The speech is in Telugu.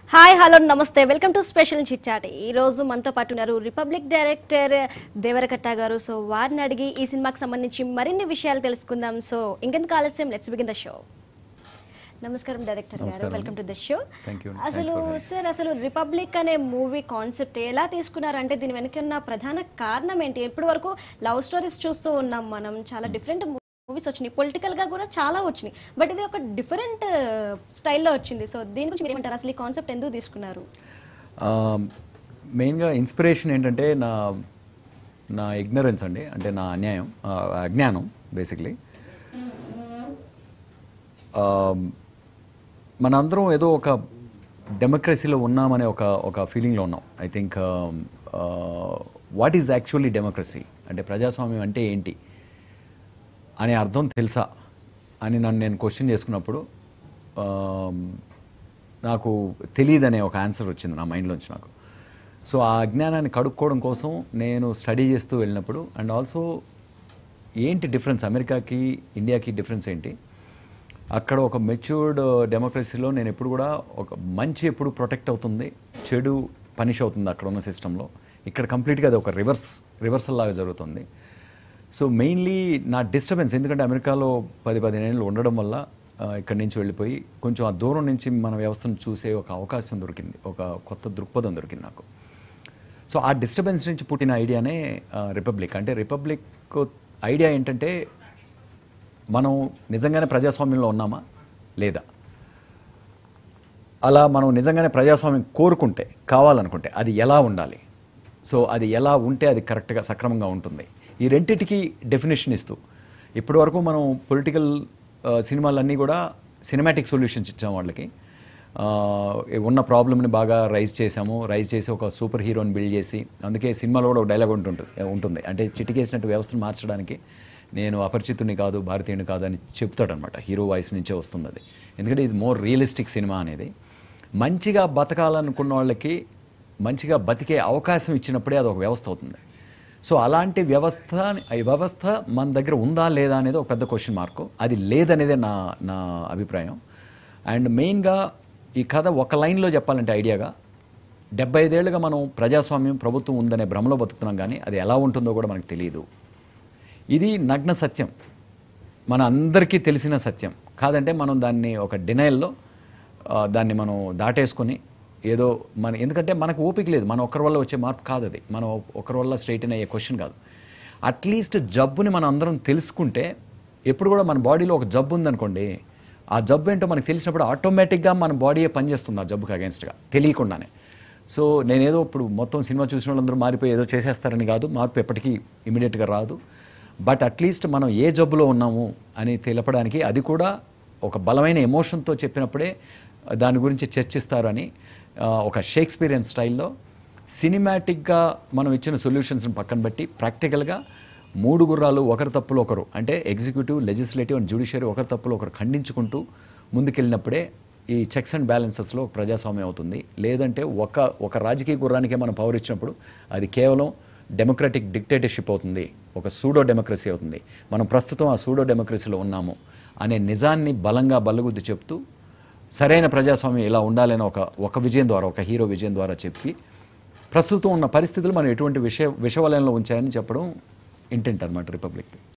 హాయ్ హలో నమస్తే welcome to special chit chat ఈ రోజు మనతో పాటు ఉన్నారు రిపబ్లిక్ డైరెక్టర్ దేవరకట్ట గారు సో వారిని అడిగి ఈ సినిమాకి సంబంధించి మరిన్ని విషయాలు తెలుసుకుందాం సో ఇంకెందుకు ఆలస్యం లెట్స్ బిగిన్ ద షో నమస్కారం డైరెక్టర్ గారు నమస్కారం. Welcome to the show Thank you. అసలు Thanks for having సార్ అసలు రిపబ్లిక్ అనే మూవీ కాన్సెప్ట్ ఎలా తీసుకున్నారంటే దీని వెనుక ఉన్న ప్రధాన కారణం ఏంటి ఇప్పటి వరకు లవ్ స్టోరీస్ చూస్తూ ఉన్నాం మనం చాలా డిఫరెంట్ మూవీస్ వచ్చినాయి పొలిటికల్ గా కూడా చాలా వచ్చినాయి బట్ ఇది ఒక డిఫరెంట్ స్టైల్లో వచ్చింది సో దీని గురించి మీరు ఏమంటారు అసలు ఈ కాన్సెప్ట్ ఎందుకు తీసుకున్నారు మెయిన్గా ఇన్స్పిరేషన్ ఏంటంటే నా నా ఇగ్నరెన్స్ అండి అంటే నా అన్యాయం ఆ, అజ్ఞానం బేసిక్లీ మనందరం ఏదో ఒక డెమోక్రసీలో ఉన్నామనే ఒక ఒక ఫీలింగ్లో ఉన్నాం I think what is actually democracy అంటే ప్రజాస్వామ్యం అంటే ఏంటి అనే అర్థం తెలుసా అని నన్ను నేను క్వశ్చన్ చేసుకున్నప్పుడు ఆమ్, నాకు తెలియదనే ఒక ఆన్సర్ వచ్చింది నా మైండ్లోంచి నాకు సో ఆ అజ్ఞానాన్ని కడుక్కోవడం కోసం నేను స్టడీ చేస్తూ వెళ్ళినప్పుడు అండ్ ఆల్సో ఏంటి డిఫరెన్స్ అమెరికాకి ఇండియాకి డిఫరెన్స్ ఏంటి అక్కడ ఒక మెచ్యూర్డ్ డెమోక్రసీలో నేను ఎప్పుడు కూడా ఒక మంచి ఎప్పుడు ప్రొటెక్ట్ అవుతుంది చెడు పనిష్ అవుతుంది అక్కడ ఉన్న సిస్టంలో ఇక్కడ కంప్లీట్గా అది ఒక రివర్స్ రివర్సల్ లాగా జరుగుతుంది సో మెయిన్లీ నా డిస్టర్బెన్స్ ఎందుకంటే అమెరికాలో పది పదిహేను ఏళ్ళు ఉండడం వల్ల ఆ, ఇక్కడి నుంచి వెళ్ళిపోయి కొంచెం ఆ దూరం నుంచి మన వ్యవస్థను చూసే ఒక అవకాశం దొరికింది ఒక కొత్త దృక్పథం దొరికింది నాకు సో ఆ డిస్టర్బెన్స్ నుంచి పుట్టిన ఐడియానే రిపబ్లిక్ అంటే రిపబ్లిక్ ఐడియా ఏంటంటే మనం నిజంగానే ప్రజాస్వామ్యంలో ఉన్నామా లేదా అలా మనం నిజంగానే ప్రజాస్వామ్యం కోరుకుంటే కావాలనుకుంటే అది ఎలా ఉండాలి సో అది ఎలా ఉంటే అది కరెక్ట్గా సక్రమంగా ఉంటుంది ఈ రెంటిటికి డెఫినేషన్ ఇస్తూ ఇప్పటి వరకు మనం పొలిటికల్ సినిమాలన్నీ కూడా సినిమాటిక్ సొల్యూషన్స్ ఇచ్చాం వాళ్ళకి ఆ, ఉన్న ప్రాబ్లమ్ని బాగా రైజ్ చేసాము రైజ్ చేసి ఒక సూపర్ హీరోని బిల్డ్ చేసి అందుకే సినిమాలో కూడా ఒక డైలాగ్ ఉంటుంటుంది ఉంటుంది అంటే చిటికేసినట్టు వ్యవస్థను మార్చడానికి నేను అపరిచితుని కాదు భారతీయుని కాదు అని చెప్తాడనమాట హీరో వాయిస్ నుంచే వస్తుంది అది ఎందుకంటే ఇది మోర్ రియలిస్టిక్ సినిమా అనేది మంచిగా బతకాలనుకున్న వాళ్ళకి మంచిగా బతికే అవకాశం ఇచ్చినప్పుడే అది ఒక వ్యవస్థ అవుతుంది సో అలాంటి వ్యవస్థ ఈ వ్యవస్థ మన దగ్గర ఉందా లేదా అనేది ఒక పెద్ద క్వశ్చన్ మార్కు అది లేదనేదే నా నా అభిప్రాయం అండ్ మెయిన్గా ఈ కథ ఒక లైన్లో చెప్పాలంటే ఐడియాగా డెబ్బై ఐదేళ్లుగా మనం ప్రజాస్వామ్యం ప్రభుత్వం ఉందనే భ్రమలో బతుకుతున్నాం కానీ అది ఎలా ఉంటుందో కూడా మనకు తెలియదు ఇది నగ్న సత్యం మన అందరికీ తెలిసిన సత్యం కాదంటే మనం దాన్ని ఒక డినైల్లో దాన్ని మనం దాటేసుకొని ఏదో మన ఎందుకంటే మనకు ఓపిక లేదు మన ఒక్కరి వల్ల వచ్చే మార్పు కాదు అది మనం ఒకరి వల్ల స్ట్రైట్ అయ్యే క్వశ్చన్ కాదు అట్లీస్ట్ జబ్బుని మనం అందరం తెలుసుకుంటే ఎప్పుడు కూడా మన బాడీలో ఒక జబ్బు ఉందనుకోండి ఆ జబ్బు ఏంటో మనకు తెలిసినప్పుడు ఆటోమేటిక్గా మన బాడీయే పనిచేస్తుంది ఆ జబ్బుకి అగేన్స్ట్గా తెలియకుండానే సో నేనేదో ఇప్పుడు మొత్తం సినిమా చూసిన వాళ్ళందరూ మారిపోయి ఏదో చేసేస్తారని కాదు మార్పు ఎప్పటికీ ఇమీడియట్గా రాదు బట్ అట్లీస్ట్ మనం ఏ జబ్బులో ఉన్నాము అని తెలపడానికి అది కూడా ఒక బలమైన ఎమోషన్తో చెప్పినప్పుడే దాని గురించి చర్చిస్తారు అని ఆ, ఒక షేక్స్పిరియన్ స్టైల్లో సినిమాటిక్గా మనం ఇచ్చిన సొల్యూషన్స్ని పక్కన పెట్టి ప్రాక్టికల్గా మూడు గుర్రాలు ఒకరి తప్పులు ఒకరు అంటే ఎగ్జిక్యూటివ్ లెజిస్లేటివ్ అండ్ జ్యుడిషియరీ ఒకరి తప్పులు ఒకరు ఖండించుకుంటూ ముందుకెళ్ళినప్పుడే ఈ చెక్స్ అండ్ బ్యాలెన్సెస్లో ప్రజాస్వామ్యం అవుతుంది లేదంటే ఒక ఒక రాజకీయ గుర్రానికే మనం పవర్ ఇచ్చినప్పుడు అది కేవలం డెమోక్రటిక్ డిక్టేటర్షిప్ అవుతుంది ఒక సూడో డెమోక్రసీ అవుతుంది మనం ప్రస్తుతం ఆ సూడో డెమోక్రసీలో ఉన్నాము అనే నిజాన్ని బలంగా బల్లగుద్ది చెప్తూ సరైన ప్రజాస్వామ్యం ఇలా ఉండాలని ఒక ఒక విజయం ద్వారా ఒక హీరో విజయం ద్వారా చెప్పి ప్రస్తుతం ఉన్న పరిస్థితులు మనం ఎటువంటి విషయ విషవలయంలో ఉంచాయని చెప్పడం ఇంటెంట్ అనమాట రిపబ్లిక్